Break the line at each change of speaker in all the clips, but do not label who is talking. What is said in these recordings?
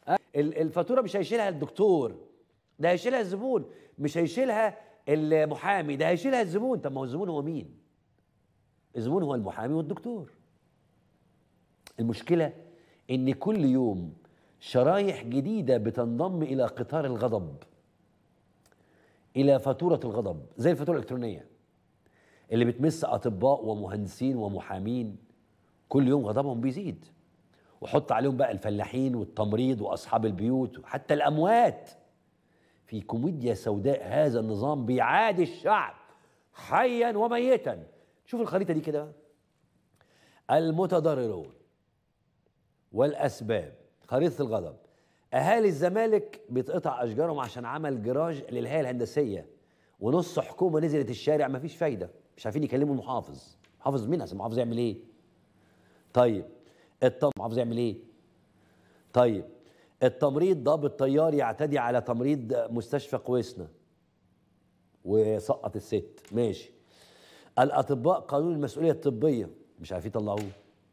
ال- الفاتوره مش هيشيلها الدكتور ده هيشيلها الزبون مش هيشيلها المحامي ده هيشيلها الزبون طب ما هو الزبون هو مين الزبون هو المحامي والدكتور المشكله ان كل يوم شرايح جديده بتنضم الى قطار الغضب الى فاتوره الغضب زي الفاتوره الالكترونيه اللي بتمس اطباء ومهندسين ومحامين كل يوم غضبهم بيزيد وحط عليهم بقى الفلاحين والتمريض واصحاب البيوت وحتى الاموات في كوميديا سوداء هذا النظام بيعادي الشعب حيا وميتا شوف الخريطه دي كده المتضررون والاسباب خريطه الغضب اهالي الزمالك بيتقطع اشجارهم عشان عمل جراج للهيئه الهندسيه ونص حكومه نزلت الشارع مفيش فايده مش عارفين يكلموا المحافظ محافظ مين اصل المحافظ يعمل ايه طيب الطم محافظ يعمل ايه طيب التمريض ضابط طيار يعتدي على تمريض مستشفى قويسنا وسقط الست ماشي الاطباء قانون المسؤوليه الطبيه مش عارفين يطلعوه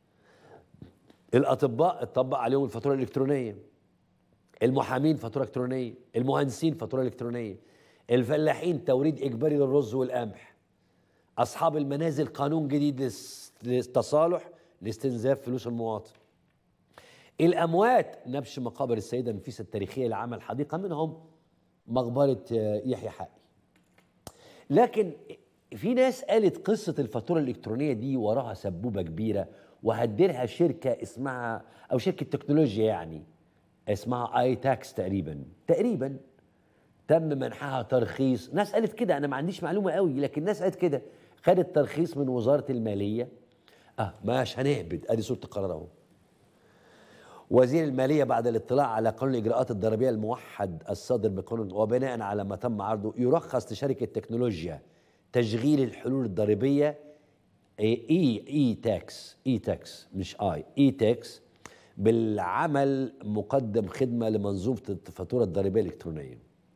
الاطباء اتطبق عليهم الفاتوره الالكترونيه المحامين فاتوره الكترونيه المهندسين فاتوره الكترونيه الفلاحين توريد اجباري للرز والقمح اصحاب المنازل قانون جديد للس- للتصالح لاستنزاف فلوس المواطن الاموات نبش مقابر السيده نفيسه التاريخيه لعمل حديقه منهم مقبره آه، يحيى حقي لكن في ناس قالت قصه الفاتوره الالكترونيه دي وراها سبوبه كبيره وهدرها شركه اسمها او شركه تكنولوجيا يعني اسمها اي تاكس تقريبا تقريبا تم منحها ترخيص ناس قالت كده انا ما عنديش معلومه قوي لكن ناس قالت كده خدت ترخيص من وزاره الماليه اه مش هنهبد ادي صوره القرار اهو وزير المالية بعد الاطلاع على قانون الإجراءات الضريبية الموحد الصادر بقانون وبناء على ما تم عرضه يرخص لشركة تكنولوجيا تشغيل الحلول الضريبية اي اي تاكس اي تاكس مش اي اي تاكس بالعمل مقدم خدمة لمنظومة الفاتورة الضريبية الإلكترونية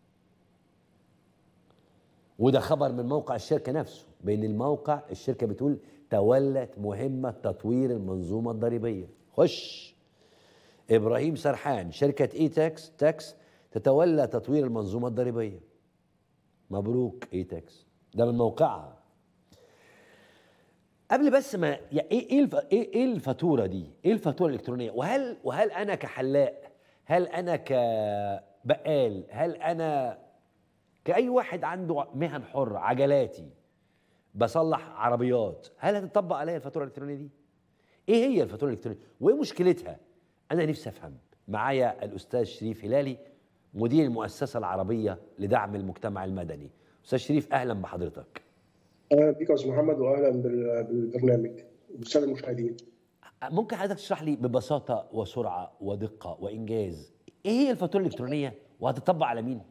وده خبر من موقع الشركة نفسه بين الموقع الشركة بتقول تولت مهمة تطوير المنظومة الضريبية خش ابراهيم سرحان شركه اي تاكس تاكس تتولى تطوير المنظومه الضريبيه مبروك اي تاكس ده من موقعها قبل بس ما يعني ايه ايه الف... ايه ايه الفاتوره دي؟ ايه الفاتوره الالكترونيه؟ وهل وهل انا كحلاق هل انا كبقال هل انا كاي واحد عنده مهن حر عجلاتي بصلح عربيات هل هتطبق عليا الفاتوره الالكترونيه دي؟ ايه هي الفاتوره الالكترونيه؟ وايه مشكلتها؟ انا نفسي افهم معايا الاستاذ شريف هلالي مدير المؤسسه العربيه لدعم المجتمع المدني استاذ شريف اهلا بحضرتك
اهلا بك يا استاذ محمد واهلا بال- بالبرنامج والساده المشاهدين.
ممكن حضرتك تشرح لي ببساطه وسرعه ودقه وانجاز ايه هي الفاتوره الالكترونيه وهتطبق على مين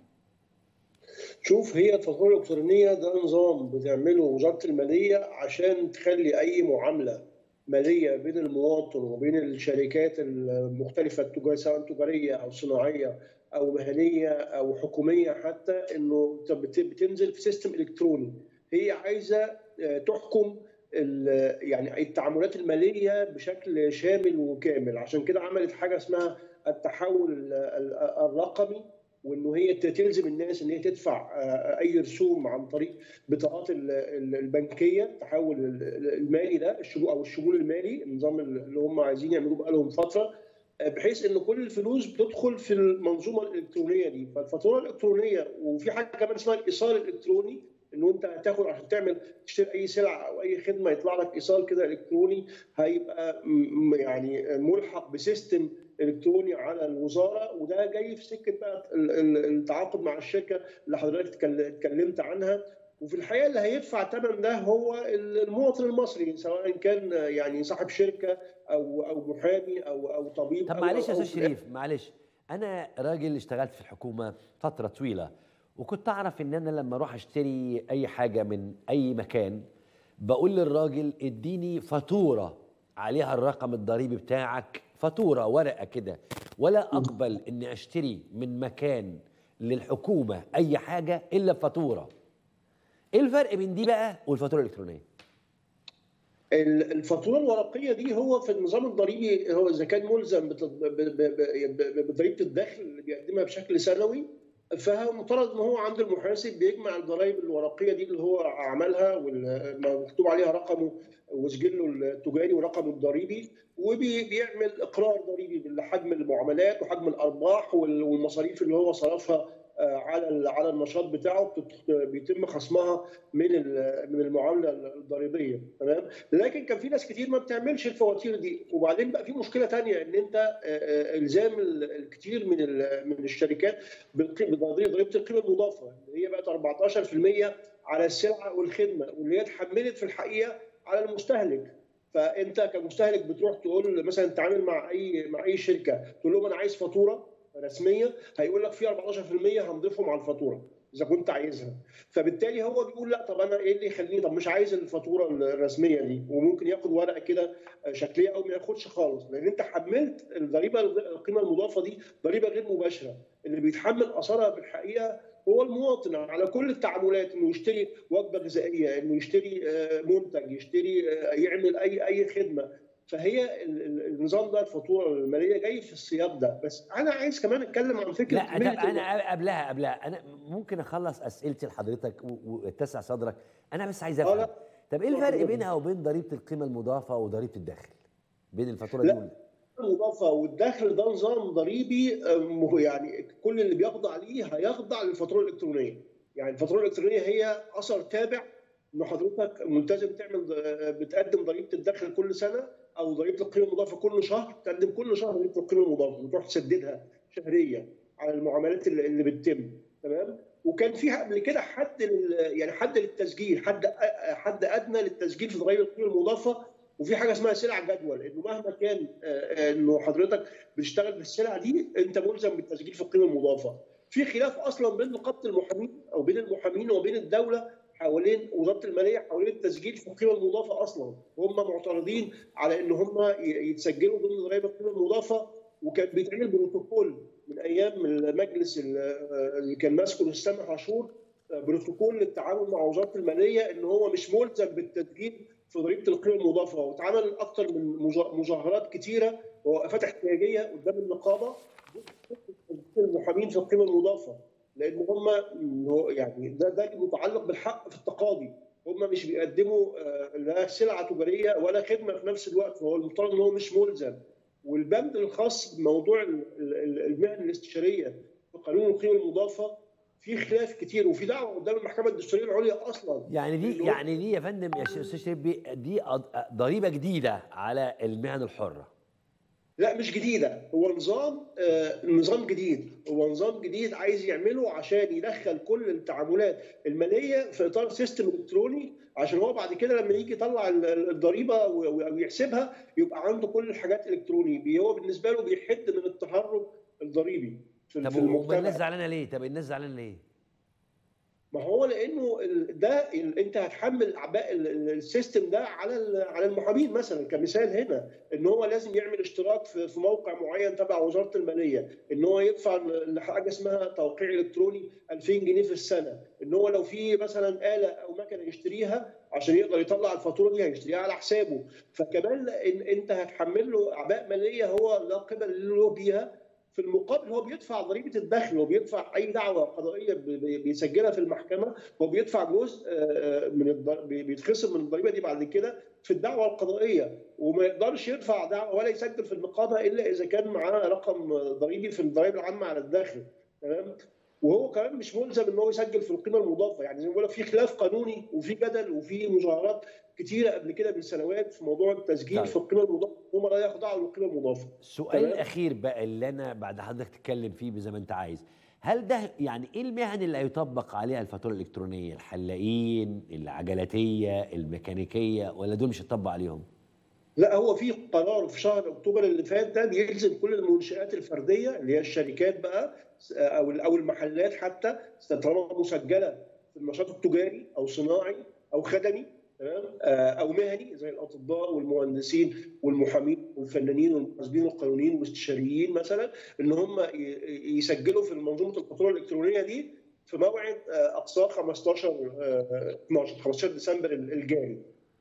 شوف هي الفاتوره الالكترونيه ده نظام بتعمله وزاره الماليه عشان تخلي اي معامله ماليه بين المواطن وبين الشركات المختلفه التجاريه سواء تجاريه او صناعيه او مهنيه او حكوميه حتى انه بت- بتنزل في سيستم الكتروني هي عايزه آه، تحكم ال- يعني التعاملات الماليه بشكل شامل وكامل عشان كده عملت حاجه اسمها التحول ال- ال- الرقمي وانه هي تلزم الناس ان هي تدفع آه، اي رسوم عن طريق بطاقات ال- ال- البنكيه التحول ال- المالي ده الشمول او الشمول المالي النظام اللي هم عايزين يعملوه بقالهم فتره آه، بحيث ان كل الفلوس بتدخل في المنظومه الالكترونيه دي فالفاتوره الالكترونيه وفي حاجه كمان اسمها الايصال الالكتروني انه انت هتاخد عشان تعمل تشتري اي سلعه او اي خدمه يطلع لك ايصال كده الكتروني هيبقى م- م- يعني ملحق بسيستم الكتروني على الوزاره وده جاي في سكه بقى ال- ال- التعاقد مع الشركه اللي حضرتك اتكل- اتكلمت عنها وفي الحقيقه اللي هيدفع ثمن ده هو المواطن المصري سواء كان يعني صاحب شركه او او محامي او او طبيب
طب
أو-
معلش يا
أو-
استاذ شريف معلش انا راجل اشتغلت في الحكومه فتره طويله وكنت اعرف ان انا لما اروح اشتري اي حاجه من اي مكان بقول للراجل اديني فاتوره عليها الرقم الضريبي بتاعك فاتوره ورقه كده ولا اقبل اني اشتري من مكان للحكومه اي حاجه الا بفاتوره ايه الفرق بين دي بقى والفاتوره الالكترونيه
الفاتوره الورقيه دي هو في النظام الضريبي هو اذا كان ملزم بضريبه الدخل اللي بيقدمها بشكل سنوي فمفترض ان هو عند المحاسب بيجمع الضرائب الورقيه دي اللي هو عملها ومكتوب عليها رقمه وسجله التجاري ورقمه الضريبي وبيعمل اقرار ضريبي بحجم المعاملات وحجم الارباح والمصاريف اللي هو صرفها على على النشاط بتاعه بيتم خصمها من من المعامله الضريبيه تمام لكن كان في ناس كتير ما بتعملش الفواتير دي وبعدين بقى في مشكله ثانيه ان انت الزام الكثير من من الشركات بضريبه القيمه المضافه اللي هي بقت 14% على السلعه والخدمه واللي هي اتحملت في الحقيقه على المستهلك فانت كمستهلك بتروح تقول مثلا تتعامل مع اي مع اي شركه تقول لهم انا عايز فاتوره رسميه هيقول لك في 14% هنضيفهم على الفاتوره اذا كنت عايزها فبالتالي هو بيقول لا طب انا ايه اللي يخليني طب مش عايز الفاتوره الرسميه دي وممكن ياخد ورقه كده شكليه او ما ياخدش خالص لان انت حملت الضريبه القيمه المضافه دي ضريبه غير مباشره اللي بيتحمل اثرها بالحقيقه هو المواطن على كل التعاملات انه يشتري وجبه غذائيه انه يشتري منتج يشتري يعمل اي اي خدمه فهي النظام ده الفاتوره الماليه جاي في السياق ده بس انا عايز كمان اتكلم عن فكره
لا طب انا قبلها قبلها انا ممكن اخلص اسئلتي لحضرتك واتسع صدرك انا بس عايز افهم طب ايه الفرق بينها وبين ضريبه القيمه المضافه وضريبه الدخل بين الفاتوره دي
لا المضافه والدخل ده نظام ضريبي يعني كل اللي بيخضع ليه هيخضع للفاتوره الالكترونيه يعني الفاتوره الالكترونيه هي اثر تابع ان حضرتك ملتزم تعمل بتقدم ضريبه الدخل كل سنه او ضريبه القيمه المضافه كل شهر تقدم كل شهر ضريبه القيمه المضافه وتروح تسددها شهريا على المعاملات اللي بتتم تمام وكان فيها قبل كده حد يعني حد للتسجيل حد حد ادنى للتسجيل في ضريبه القيمه المضافه وفي حاجه اسمها سلع جدول انه مهما كان انه حضرتك بتشتغل في السلع دي انت ملزم بالتسجيل في القيمه المضافه في خلاف اصلا بين نقابه المحامين او بين المحامين وبين الدوله حوالين وزاره الماليه حوالين التسجيل في القيمه المضافه اصلا هم معترضين على ان هم يتسجلوا ضمن ضرائب القيمه المضافه وكان بيتعمل بروتوكول من ايام المجلس اللي كان ماسكه الاستاذ عاشور بروتوكول للتعامل مع وزاره الماليه ان هو مش ملزم بالتسجيل في ضريبه القيمه المضافه واتعمل اكثر من مظاهرات كثيره ووقفات احتجاجيه قدام النقابه المحامين في القيمه المضافه لان هم يعني ده ده متعلق بالحق في التقاضي هم مش بيقدموا لا سلعه تجاريه ولا خدمه في نفس الوقت فهو المفترض ان هو مش ملزم والبند الخاص بموضوع المهن الاستشاريه في قانون القيمه المضافه في خلاف كتير وفي دعوه قدام المحكمه الدستوريه العليا اصلا
يعني دي يعني دي يا فندم يا استاذ شريف دي ضريبه جديده على المهن الحره
لا مش جديده هو نظام آه نظام جديد هو نظام جديد عايز يعمله عشان يدخل كل التعاملات الماليه في اطار سيستم الكتروني عشان هو بعد كده لما يجي يطلع الضريبه او يحسبها يبقى عنده كل الحاجات الكتروني هو بالنسبه له بيحد من التهرب الضريبي
في, طب في المجتمع الناس زعلانه ليه؟ طب الناس زعلانه ليه؟
ما هو لانه ده انت هتحمل اعباء السيستم ده على على المحامين مثلا كمثال هنا ان هو لازم يعمل اشتراك في موقع معين تبع وزاره الماليه ان هو يدفع حاجه اسمها توقيع الكتروني 2000 جنيه في السنه ان هو لو في مثلا اله او مكنه يشتريها عشان يقدر يطلع الفاتوره دي هيشتريها على حسابه فكمان إن انت هتحمل له اعباء ماليه هو لا قبل له بيها في المقابل هو بيدفع ضريبه الدخل وبيدفع اي دعوه قضائيه بيسجلها في المحكمه هو بيدفع جزء من بيتخصم من الضريبه دي بعد كده في الدعوه القضائيه وما يقدرش يدفع دعوه ولا يسجل في النقابه الا اذا كان معاه رقم ضريبي في الضرائب العامه على الدخل تمام وهو كمان مش ملزم ان هو يسجل في القيمه المضافه يعني زي ما بقول في خلاف قانوني وفي جدل وفي مظاهرات كتيره قبل كده من سنوات في موضوع التسجيل طيب. في القيمه المضافه هم لا يخضعوا للقيمه المضافه
السؤال الاخير بقى اللي انا بعد حضرتك تتكلم فيه زي ما انت عايز هل ده يعني ايه المهن اللي هيطبق عليها الفاتوره الالكترونيه الحلاقين العجلاتيه الميكانيكيه ولا دول مش هيطبق عليهم
لا هو في قرار في شهر اكتوبر اللي فات ده بيلزم كل المنشات الفرديه اللي هي الشركات بقى او او المحلات حتى طالما مسجله في النشاط التجاري او صناعي او خدمي تمام او مهني زي الاطباء والمهندسين والمحامين والفنانين والمحاسبين القانونيين والاستشاريين مثلا ان هم يسجلوا في منظومه الفاتوره الالكترونيه دي في موعد اقصاه 15 12 15 ديسمبر الجاري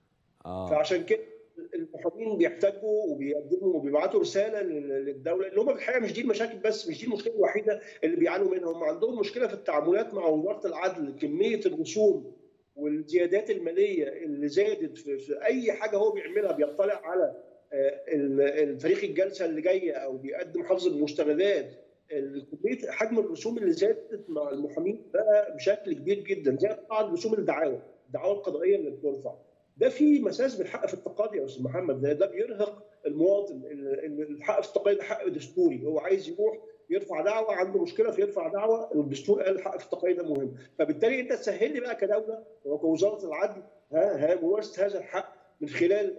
آه. فعشان كده المحامين بيحتاجوا وبيقدموا وبيبعتوا رساله للدوله ان هم الحقيقه مش دي المشاكل بس مش دي المشكله الوحيده اللي بيعانوا منها هم عندهم مشكله في التعاملات مع وزاره العدل كميه الرسوم والزيادات الماليه اللي زادت في, في اي حاجه هو بيعملها بيطلع على تاريخ الجلسه اللي جايه او بيقدم حفظ المستندات كميه حجم الرسوم اللي زادت مع المحامين بقى بشكل كبير جدا زي طبعا رسوم الدعاوى الدعاوى القضائيه اللي بترفع ده في مساس بالحق في التقاضي يا استاذ محمد ده, ده بيرهق المواطن الحق في التقاضي ده حق دستوري هو عايز يروح يرفع دعوه عنده مشكله فيرفع دعوه الدستور قال الحق في التقاضي ده مهم فبالتالي انت تسهل لي بقى كدوله وكوزاره العدل ها ها ممارسه هذا الحق من خلال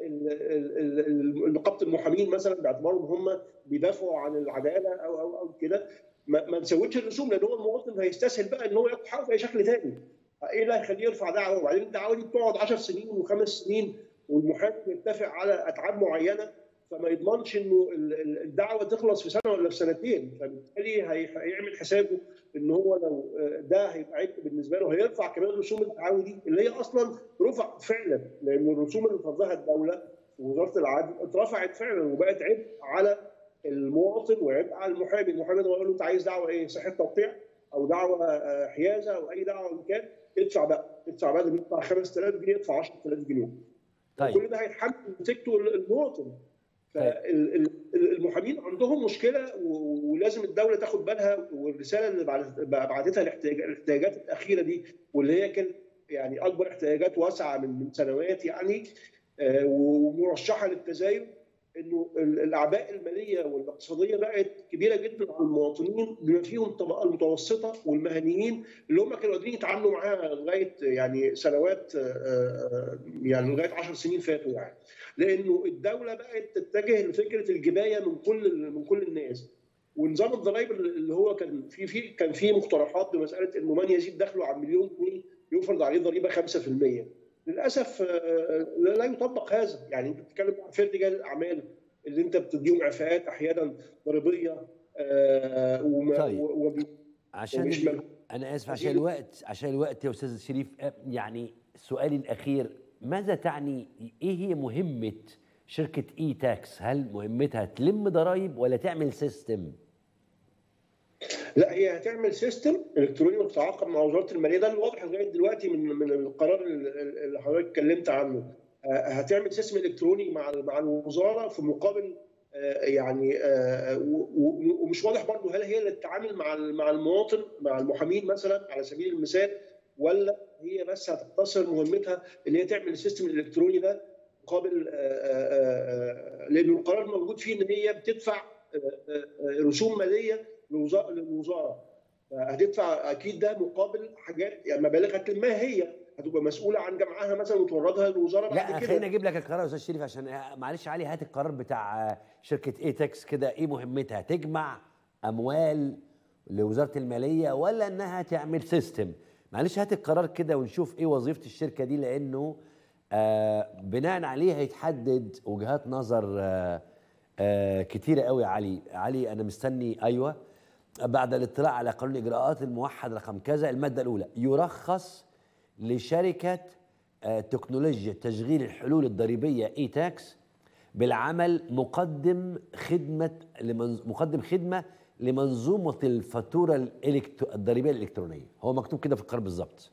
نقابه المحامين مثلا باعتبارهم هم بيدافعوا عن العداله او او او كده ما, ما نسويش الرسوم لان هو المواطن هيستسهل بقى ان هو ياخد حقه باي شكل ثاني ايه اللي هيخليه يرفع دعوه وبعدين الدعوه دي بتقعد 10 سنين وخمس سنين والمحامي يتفق على اتعاب معينه فما يضمنش انه الدعوه تخلص في سنه ولا في سنتين فبالتالي هيعمل حسابه ان هو لو ده هيبقى عبء بالنسبه له هيرفع كمان رسوم الدعاوي دي اللي هي اصلا رفع فعلا لان الرسوم اللي فرضها الدوله ووزاره العدل اترفعت فعلا وبقت عبء على المواطن وعبء على المحامي، المحامي ده يقول له انت عايز دعوه ايه؟ صحه توقيع او دعوه حيازه او اي دعوه كان ادفع بقى ادفع بدل ما يدفع 5000 جنيه ادفع 10000 جنيه. طيب كل ده هيتحمل نتيجته المواطن. فالمحامين عندهم مشكله ولازم الدوله تاخد بالها والرساله اللي بعتتها الاحتياجات الاخيره دي واللي هي كانت يعني اكبر احتياجات واسعه من سنوات يعني ومرشحه للتزايد انه الاعباء الماليه والاقتصاديه بقت كبيره جدا على المواطنين بما فيهم الطبقه المتوسطه والمهنيين اللي هم كانوا قادرين يتعاملوا معاها لغايه يعني سنوات يعني لغايه 10 سنين فاتوا يعني لانه الدوله بقت تتجه لفكره الجبايه من كل من كل الناس ونظام الضرائب اللي هو كان في في كان في مقترحات بمساله انه من يزيد دخله عن مليون جنيه يفرض عليه ضريبه 5% للاسف لا يطبق هذا يعني انت بتتكلم عن فرد رجال الاعمال اللي انت بتديهم اعفاءات احيانا ضريبيه
وما طيب. و... عشان ال... انا اسف عشان الوقت عشان الوقت يا استاذ شريف يعني سؤالي الاخير ماذا تعني ايه هي مهمه شركه اي تاكس هل مهمتها تلم ضرائب ولا تعمل سيستم
لا هي هتعمل سيستم الكتروني متعاقب مع وزاره الماليه ده الواضح لغايه دلوقتي من من القرار اللي حضرتك اتكلمت عنه هتعمل سيستم الكتروني مع مع الوزاره في مقابل يعني ومش واضح برضه هل هي اللي تتعامل مع مع المواطن مع المحامين مثلا على سبيل المثال ولا هي بس هتقتصر مهمتها ان هي تعمل السيستم الالكتروني ده مقابل لانه القرار موجود فيه ان هي بتدفع رسوم ماليه للوزاره هتدفع اكيد ده مقابل حاجات يعني مبالغ هتلمها هي هتبقى مسؤوله عن جمعها مثلا وتوردها للوزاره بعد
لا
كده
خليني اجيب لك القرار يا استاذ شريف عشان معلش علي هات القرار بتاع شركه اي تكس كده ايه مهمتها تجمع اموال لوزاره الماليه ولا انها تعمل سيستم معلش هات القرار كده ونشوف ايه وظيفه الشركه دي لانه آه بناء عليه هيتحدد وجهات نظر آه آه كتيره قوي يا علي علي انا مستني ايوه بعد الاطلاع على قانون الاجراءات الموحد رقم كذا الماده الاولى يرخص لشركه تكنولوجيا تشغيل الحلول الضريبيه اي تاكس بالعمل مقدم خدمه مقدم خدمه لمنظومه الفاتوره الإلكتو... الضريبيه الالكترونيه هو مكتوب كده في القرار بالظبط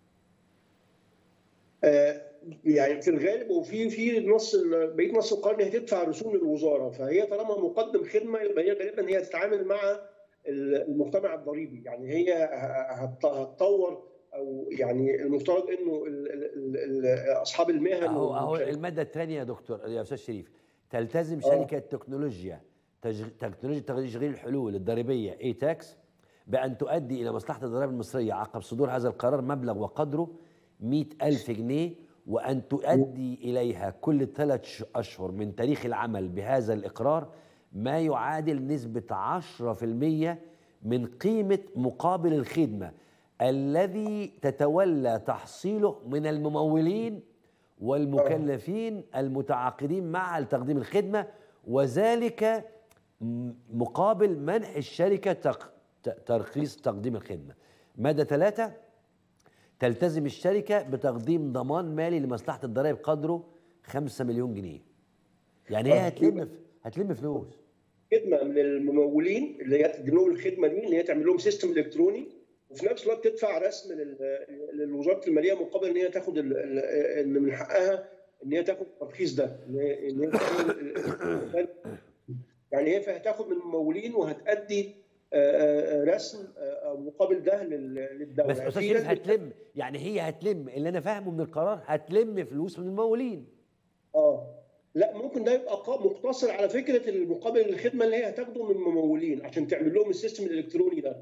آه يعني في الغالب وفي في نص بقيه نص القانون هتدفع رسوم للوزاره فهي طالما مقدم خدمه يبقى هي غالبا هي هتتعامل مع المجتمع الضريبي يعني هي هتطور او يعني المفترض انه ال ال ال اصحاب المهن
اهو اهو الماده الثانيه يا دكتور يا استاذ شريف تلتزم شركه تكنولوجيا تكنولوجيا تشغيل الحلول الضريبيه اي تاكس بان تؤدي الى مصلحه الضرائب المصريه عقب صدور هذا القرار مبلغ وقدره 100 ألف جنيه وأن تؤدي إليها كل ثلاث أشهر من تاريخ العمل بهذا الإقرار ما يعادل نسبة 10% من قيمة مقابل الخدمة الذي تتولى تحصيله من الممولين والمكلفين المتعاقدين مع تقديم الخدمة وذلك مقابل منح الشركة ترخيص تقديم الخدمة مادة ثلاثة تلتزم الشركة بتقديم ضمان مالي لمصلحة الضرائب قدره 5 مليون جنيه يعني هي
آه.
هتلم هتلم فلوس
خدمه من الممولين اللي هي تقدم لهم الخدمه دي ان هي تعمل لهم سيستم الكتروني وفي نفس الوقت تدفع رسم لل- للوزاره الماليه مقابل ان هي تاخد ال- ال- ان من حقها ان هي تاخد الترخيص ده ان هي إن هي تاخد ال- يعني هي هتاخد من الممولين وهتأدي آه، آه، رسم آه، مقابل ده لل- للدوله
بس استاذ
في
شريف
ناس
هتلم يعني هي هتلم اللي انا فاهمه من القرار هتلم فلوس من الممولين
اه لا ممكن ده يبقى قا- مقتصر على فكره المقابل الخدمه اللي هي هتاخده من الممولين عشان تعمل لهم السيستم الالكتروني ده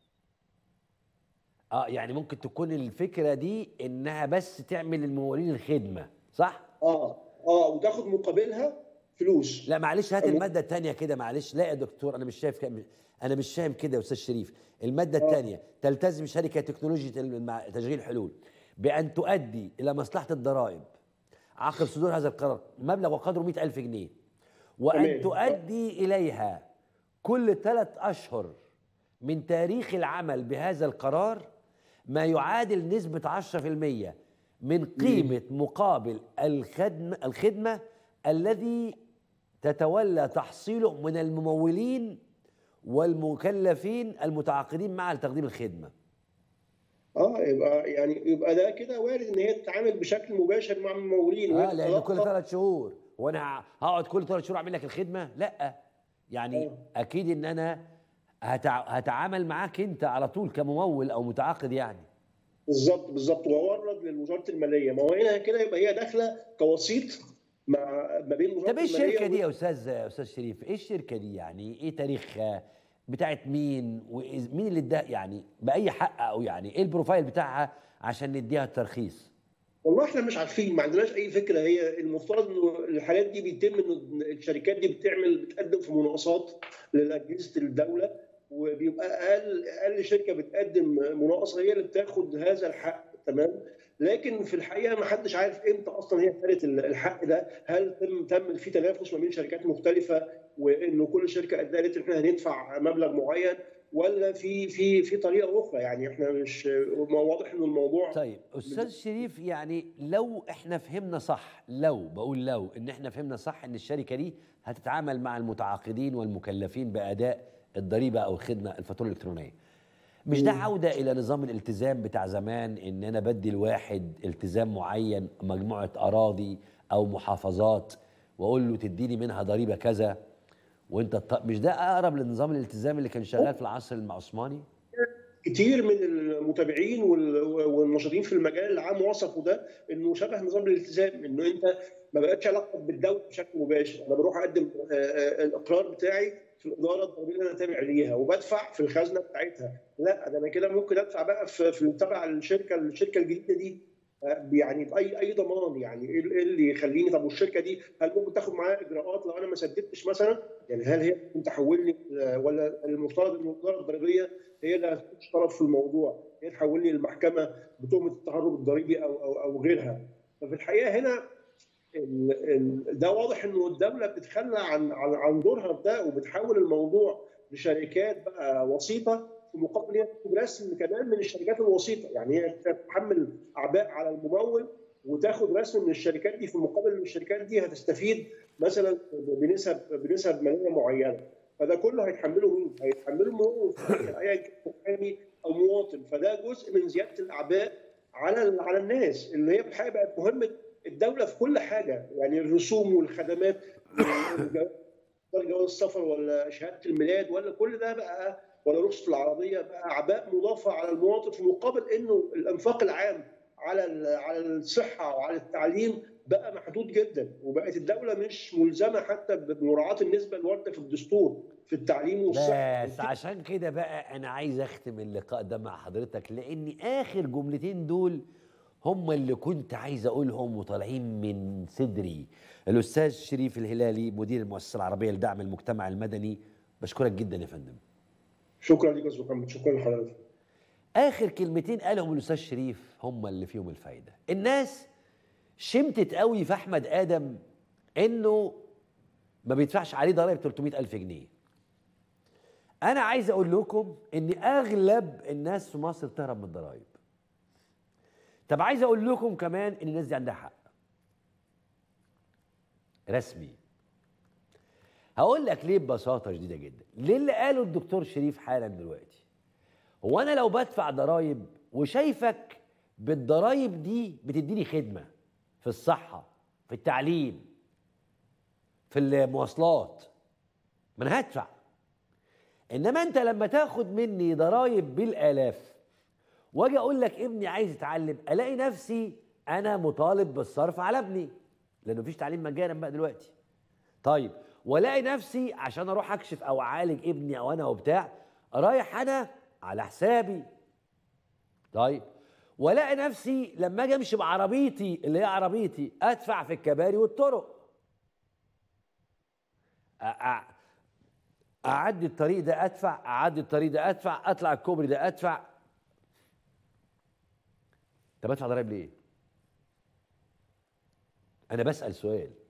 اه يعني ممكن تكون الفكره دي انها بس تعمل للممولين الخدمه صح
اه اه وتاخد مقابلها فلوس
لا معلش هات
أمو-
الماده الثانيه كده معلش لا يا دكتور انا مش شايف كم انا مش فاهم كده يا استاذ شريف الماده الثانيه تلتزم شركه تكنولوجيا المع- تشغيل حلول بان تؤدي الى مصلحه الضرائب عقب صدور هذا القرار مبلغ وقدره 100000 جنيه وان
تمام.
تؤدي اليها كل ثلاث اشهر من تاريخ العمل بهذا القرار ما يعادل نسبة 10% من قيمة مقابل الخدمة الخدمة الذي تتولى تحصيله من الممولين والمكلفين المتعاقدين مع تقديم الخدمة
اه يبقى يعني يبقى ده كده وارد ان هي تتعامل بشكل مباشر مع الممولين
اه
وهي
لأن كل
تتلقى-
ثلاث شهور وانا هقعد كل ثلاث شهور اعمل لك الخدمة لا يعني
آه.
اكيد ان انا هتع... هتعامل معاك انت على طول كممول او متعاقد يعني
بالظبط بالظبط وورد لوزاره الماليه ما هو هنا كده يبقى هي داخله كوسيط مع ما بين وزاره
طب ايه
الماليه
الشركه دي
وال-
يا استاذ يا استاذ شريف ايه الشركه دي يعني ايه تاريخها بتاعت مين ومين اللي اداها يعني باي حق او يعني ايه البروفايل بتاعها عشان نديها الترخيص
والله احنا مش عارفين ما عندناش اي فكره هي المفترض انه الحالات دي بيتم ان الشركات دي بتعمل بتقدم في مناقصات لاجهزه الدوله وبيبقى اقل اقل شركه بتقدم مناقصه هي اللي بتاخد هذا الحق تمام لكن في الحقيقه ما حدش عارف امتى اصلا هي خدت الحق ده هل تم تم في تنافس ما بين شركات مختلفه وانه كل شركه قالت احنا هندفع مبلغ معين ولا في في في طريقه اخرى يعني احنا مش ما واضح انه الموضوع
طيب استاذ شريف يعني لو احنا فهمنا صح لو بقول لو ان احنا فهمنا صح ان الشركه دي هتتعامل مع المتعاقدين والمكلفين باداء الضريبه او الخدمه الفاتوره الالكترونيه مش ده عوده الى نظام الالتزام بتاع زمان ان انا بدي الواحد التزام معين مجموعه اراضي او محافظات واقول له تديني منها ضريبه كذا وانت الط- مش ده اقرب لنظام الالتزام اللي كان شغال في العصر العثماني
كتير من المتابعين وال- والناشطين في المجال العام وصفوا ده انه شبه نظام الالتزام انه انت ما بقتش علاقتك بالدوله بشكل مباشر انا بروح اقدم آه، آه، الاقرار بتاعي في الاداره الضريبيه اللي انا تابع ليها وبدفع في الخزنه بتاعتها لا ده انا كده ممكن ادفع بقى في في تبع الشركه الشركه الجديده دي آه، يعني باي اي ضمان يعني ايه إيه اللي يخليني طب والشركه دي هل ممكن تاخد معايا اجراءات لو انا ما سددتش مثلا يعني هل هي ممكن تحولني آه، ولا المفترض ان الاداره الضريبيه هي اللي هتكون طرف في الموضوع هي تحولني للمحكمه بتهمه التهرب الضريبي او او او غيرها ففي الحقيقه هنا ال- ال- ده واضح انه الدوله بتتخلى عن عن عن دورها في ده وبتحول الموضوع لشركات بقى وسيطه في مقابل هي تاخد رسم كمان من الشركات الوسيطه يعني هي تتحمل اعباء على الممول وتاخد رسم من الشركات دي في مقابل ان الشركات دي هتستفيد مثلا بنسب بنسب ماليه معينه فده كله هيتحمله مين؟ هيتحمله الممول ايا كان محامي او مواطن فده جزء من زياده الاعباء على على الناس اللي هي في الحقيقه بقت مهمه الدوله في كل حاجه يعني الرسوم والخدمات جواز السفر ولا شهاده الميلاد ولا كل ده بقى ولا رخصه العربيه بقى اعباء مضافه على المواطن في مقابل انه الانفاق العام على ال- على الصحه وعلى التعليم بقى محدود جدا وبقت الدوله مش ملزمه حتى بمراعاه النسبه الوارده في الدستور في التعليم والصحه
بس عشان كده بقى انا عايز اختم اللقاء ده مع حضرتك لان اخر جملتين دول هم اللي كنت عايز اقولهم وطالعين من صدري الاستاذ شريف الهلالي مدير المؤسسه العربيه لدعم المجتمع المدني بشكرك جدا يا فندم
شكرا لك يا استاذ محمد شكرا لحضرتك
اخر كلمتين قالهم الاستاذ شريف هم اللي فيهم الفايده الناس شمتت قوي في احمد ادم انه ما بيدفعش عليه ضرائب 300 الف جنيه انا عايز اقول لكم ان اغلب الناس في مصر تهرب من الضرائب طب عايز اقول لكم كمان ان الناس دي عندها حق رسمي هقول لك ليه ببساطه شديده جدا ليه اللي قاله الدكتور شريف حالا دلوقتي هو انا لو بدفع ضرايب وشايفك بالضرايب دي بتديني خدمه في الصحه في التعليم في المواصلات ما انا هدفع انما انت لما تاخد مني ضرايب بالالاف واجي اقول لك ابني عايز يتعلم الاقي نفسي انا مطالب بالصرف على ابني لانه مفيش تعليم مجانا بقى دلوقتي طيب والاقي نفسي عشان اروح اكشف او اعالج ابني او انا وبتاع رايح انا على حسابي طيب والاقي نفسي لما اجي امشي بعربيتي اللي هي عربيتي ادفع في الكباري والطرق أ- أ- اعدي الطريق ده ادفع اعدي الطريق ده ادفع اطلع الكوبري ده ادفع طب ادفع ضرايب ليه انا بسال سؤال